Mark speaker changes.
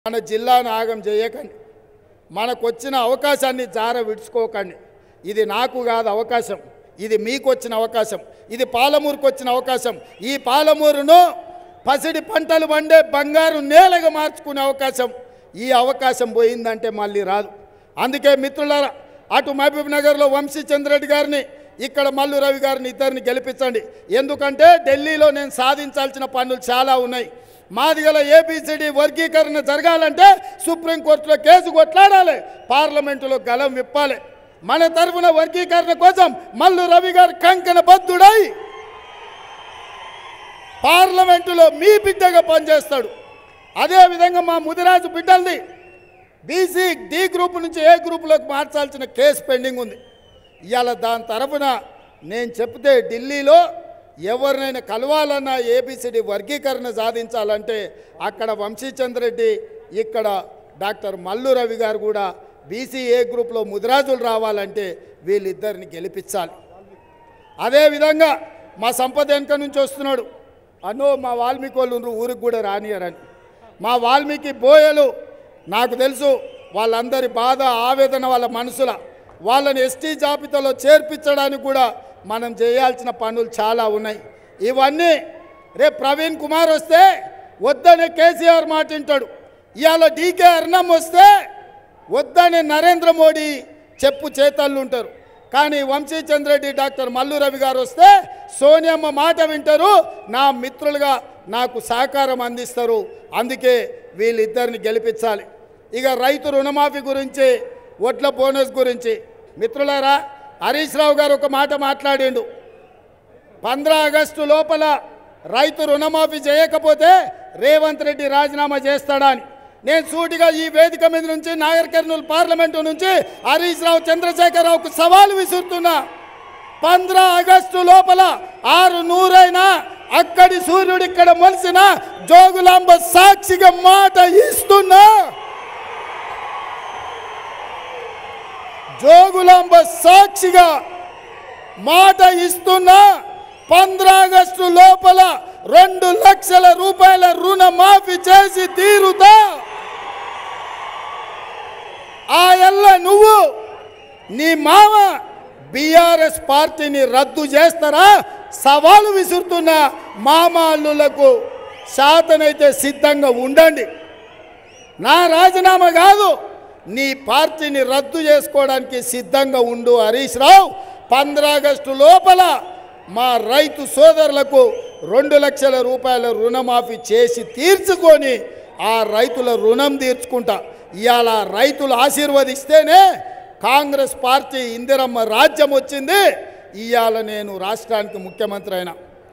Speaker 1: మన జిల్లాను ఆగం చేయకండి మనకు వచ్చిన అవకాశాన్ని జార విడుచుకోకండి ఇది నాకు కాదు అవకాశం ఇది మీకు వచ్చిన అవకాశం ఇది పాలమూరుకు వచ్చిన అవకాశం ఈ పాలమూరును పసిడి పంటలు పండే బంగారు నేలగా మార్చుకునే అవకాశం ఈ అవకాశం పోయిందంటే మళ్ళీ రాదు అందుకే మిత్రులారా అటు మహబూబ్ నగర్లో వంశీ చంద్రెడ్డి గారిని ఇక్కడ మల్లు రవి గారిని ఇద్దరిని గెలిపించండి ఎందుకంటే ఢిల్లీలో నేను సాధించాల్సిన పనులు చాలా ఉన్నాయి మాది గల ఏబిసిడి వర్గీకరణ జరగాలంటే సుప్రీంకోర్టులో కేసు కొట్లాడాలి పార్లమెంటులో గలం విప్పాలి మన తరఫున వర్గీకరణ కోసం మల్లు రవి గారు కంకణ బద్దుడై పార్లమెంటులో మీ బిడ్డగా పనిచేస్తాడు అదేవిధంగా మా ముదిరాజు బిడ్డల్ని బీసీ డి గ్రూప్ నుంచి ఏ గ్రూపులోకి మార్చాల్సిన కేసు పెండింగ్ ఉంది ఇవాళ దాని తరఫున నేను చెప్తే ఢిల్లీలో ఎవరినైనా కలవాలన్నా ఏబిసిడి వర్గీకరణ సాధించాలంటే అక్కడ వంశీచంద్రెడ్డి ఇక్కడ డాక్టర్ మల్లు రవి గారు కూడా బీసీ ఏ గ్రూప్లో ముదిరాజులు రావాలంటే వీళ్ళిద్దరిని గెలిపించాలి అదేవిధంగా మా సంపద వెనుక నుంచి వస్తున్నాడు అనో మా వాల్మీకి వాళ్ళు ఉన్నారు, ఊరికి కూడా రానియరని మా వాల్మీకి బోయలు నాకు తెలుసు వాళ్ళందరి బాధ ఆవేదన వాళ్ళ మనసుల వాళ్ళని ఎస్టీ జాబితాలో చేర్పించడానికి కూడా మనం చేయాల్సిన పనులు చాలా ఉన్నాయి ఇవన్నీ రేపు ప్రవీణ్ కుమార్ వస్తే వద్దనే కేసీఆర్ మాట వింటాడు ఇవాళ డీకే అర్ణం వస్తే వద్దనే నరేంద్ర మోడీ చెప్పు చేతళ్ళు ఉంటారు కానీ వంశీ చంద్రెడ్డి డాక్టర్ మల్లు రవి గారు వస్తే సోనియమ్మ మాట వింటారు నా మిత్రులుగా నాకు సహకారం అందిస్తారు అందుకే వీళ్ళిద్దరిని గెలిపించాలి ఇక రైతు రుణమాఫీ గురించి ఒడ్ల బోనస్ గురించి మిత్రులారా హరీష్ రావు గారు ఒక మాట మాట్లాడిండు పంద్రా ఆగస్టు లోపల రైతు రుణమాఫీ చేయకపోతే రేవంత్ రెడ్డి రాజీనామా చేస్తాడా అని నేను సూటిగా ఈ వేదిక మీద నుంచి నాగర్ కర్నూలు పార్లమెంటు నుంచి హరీష్ రావు చంద్రశేఖరరావుకు సవాలు విసురుతున్నా పంద్రా ఆగస్టు లోపల ఆరు నూరైనా అక్కడి సూర్యుడు ఇక్కడ మొలిసిన జోగులాంబ సాక్షిగా మాట ఇస్తున్నా జోగులాంబ సాక్షిగా మాట ఇస్తున్నా ఆగస్టు లోపల రెండు లక్షల రూపాయల రుణ మాఫీ చేసి తీరుతా ఆ ఎల్ల నువ్వు నీ మామ బీఆర్ఎస్ పార్టీని రద్దు చేస్తారా సవాలు విసురుతున్న మామాళ్ళులకు శాతనైతే సిద్ధంగా ఉండండి నా రాజీనామా కాదు నీ పార్టీని రద్దు చేసుకోవడానికి సిద్ధంగా ఉండు హరీష్ రావు ఆగస్టు లోపల మా రైతు సోదరులకు రెండు లక్షల రూపాయల రుణమాఫీ చేసి తీర్చుకొని ఆ రైతుల రుణం తీర్చుకుంటా ఇవాళ రైతులు ఆశీర్వదిస్తేనే కాంగ్రెస్ పార్టీ ఇందిరమ్మ రాజ్యం వచ్చింది ఇవాళ నేను రాష్ట్రానికి ముఖ్యమంత్రి అయినా